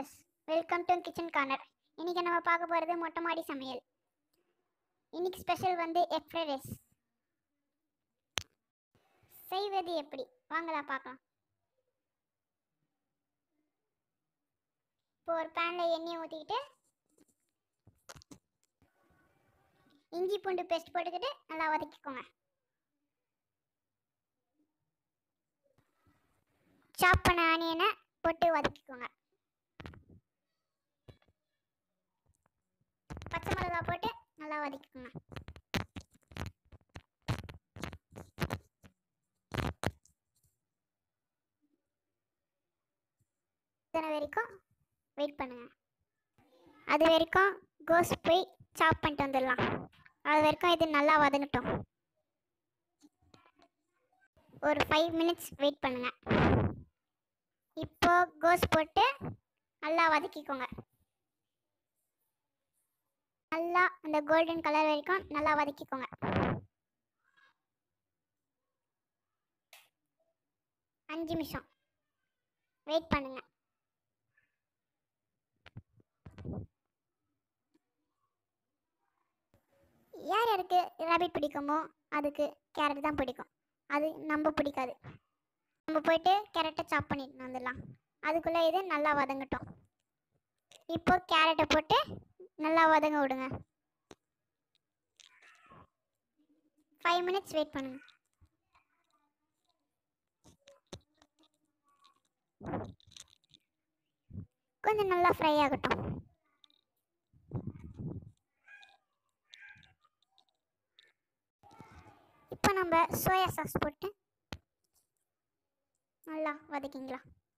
viewers welcome to kitchen corner இன்னைக்கு நம்ம பார்க்க போகிறது மொட்டை மாடி சமையல் இன்னைக்கு ஸ்பெஷல் வந்து எக் ஃப்ரைட் ரைஸ் செய்வது எப்படி வாங்கலாம் பார்க்கலாம் இப்போ ஒரு பேனில் எண்ணெயை ஊற்றிக்கிட்டு இஞ்சி பூண்டு பேஸ்ட் போட்டுக்கிட்டு நல்லா வதக்கிக்கோங்க சாப் பண்ண ஆனியனை போட்டு வதக்கிக்கோங்க பச்சை மிளகாய் போட்டு நல்லா வதக்கிக்கோங்க இத்தனை வரைக்கும் வெயிட் பண்ணுங்க அது வரைக்கும் கோஸ் போய் சாப் பண்ணிட்டு வந்துடலாம் அது வரைக்கும் இது நல்லா வதங்கட்டும் ஒரு ஃபைவ் மினிட்ஸ் வெயிட் பண்ணுங்க இப்போ கோஸ் போட்டு நல்லா வதக்கிக்கோங்க நல்லா அந்த கோல்டன் கலர் வரைக்கும் நல்லா வதக்கிக்கோங்க அஞ்சு நிமிஷம் வெயிட் பண்ணுங்க யார் யாருக்கு ரேபிட் பிடிக்குமோ அதுக்கு கேரட் தான் பிடிக்கும் அது நம்ம பிடிக்காது நம்ம போயிட்டு கேரட்டை சாப் பண்ணிட்டு வந்துடலாம் அதுக்குள்ளே இது நல்லா வதங்கட்டும் இப்போ கேரட்டை போட்டு நல்லா வதங்க விடுங்க ஃபைவ் மினிட்ஸ் வெயிட் பண்ணுங்க கொஞ்சம் நல்லா ஃப்ரை ஆகட்டும் இப்போ நம்ம சோயா சாஸ் போட்டு நல்லா வதக்கிங்களா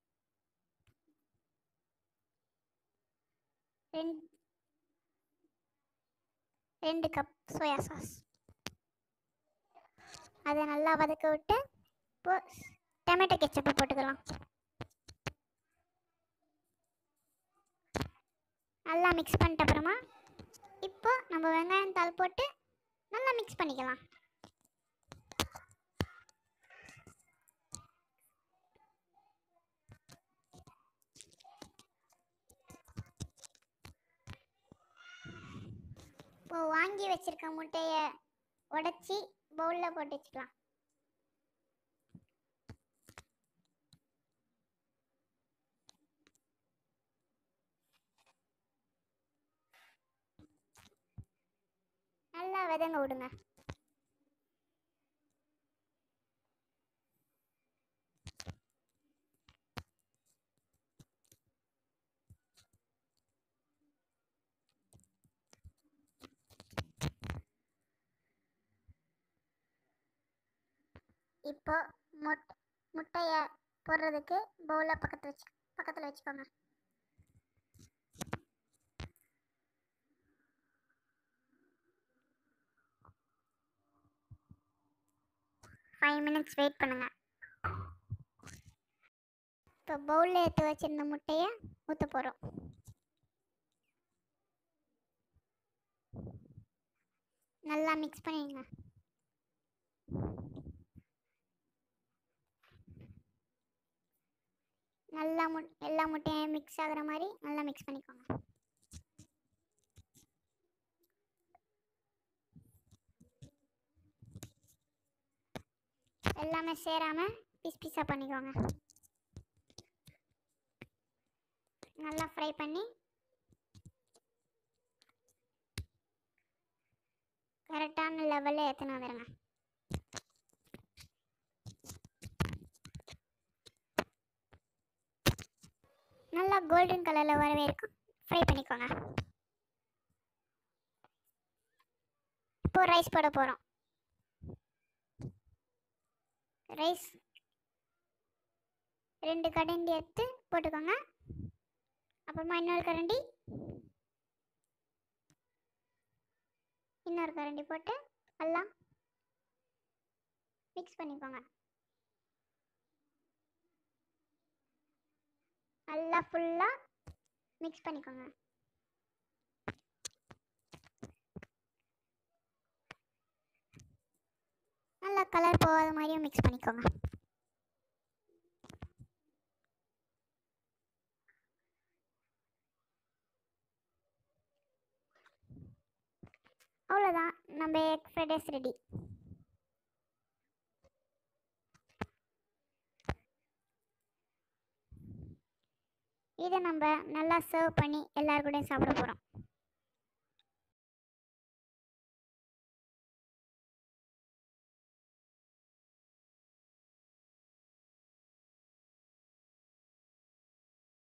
ரெண்டு ரெண்டு கப் சோயா சாஸ் அதை நல்லா வதக்க விட்டு இப்போ டொமேட்டோ கெச்சப்பை போட்டுக்கலாம் நல்லா மிக்ஸ் பண்ணிட்ட அப்புறமா இப்போ நம்ம வெங்காயம் தாள் போட்டு நல்லா மிக்ஸ் பண்ணிக்கலாம் இப்போ வாங்கி வச்சிருக்க முட்டையை உடைச்சி பவுலில் போட்டு வச்சுக்கலாம் நல்லா விதங்க விடுங்க இப்போ முட் முட்டையை போடுறதுக்கு பவுலில் பக்கத்தில் வச்சு பக்கத்தில் வச்சுக்கோங்க ஃபைவ் மினிட்ஸ் வெயிட் பண்ணுங்க இப்போ பவுலில் எடுத்து வச்சிருந்த முட்டையை ஊற்ற போகிறோம் நல்லா மிக்ஸ் பண்ணிடுங்க நல்லா மு எல்லா முட்டையும் மிக்ஸ் ஆகுற மாதிரி நல்லா மிக்ஸ் பண்ணிக்கோங்க எல்லாமே சேராம பீஸ் பீஸாக பண்ணிக்கோங்க நல்லா ஃப்ரை பண்ணி கரெக்டான லெவலில் ஏற்றின வந்துடுங்க நல்லா கோல்டன் கலரில் வர வரைக்கும் ஃப்ரை பண்ணிக்கோங்க இப்போ ரைஸ் போட போகிறோம் ரைஸ் ரெண்டு கரண்டி எடுத்து போட்டுக்கோங்க அப்புறமா இன்னொரு கரண்டி இன்னொரு கரண்டி போட்டு எல்லாம் மிக்ஸ் பண்ணிக்கோங்க நல்லா ஃபுல்லாக மிக்ஸ் பண்ணிக்கோங்க நல்லா கலர் போகாத மாதிரியும் மிக்ஸ் பண்ணிக்கோங்க அவ்வளோதான் நம்ம எக் ஃப்ரைட் ரைஸ் ரெடி இதை நம்ம நல்லா சர்வ் பண்ணி எல்லார் கூடயும் சாப்பிட போகிறோம்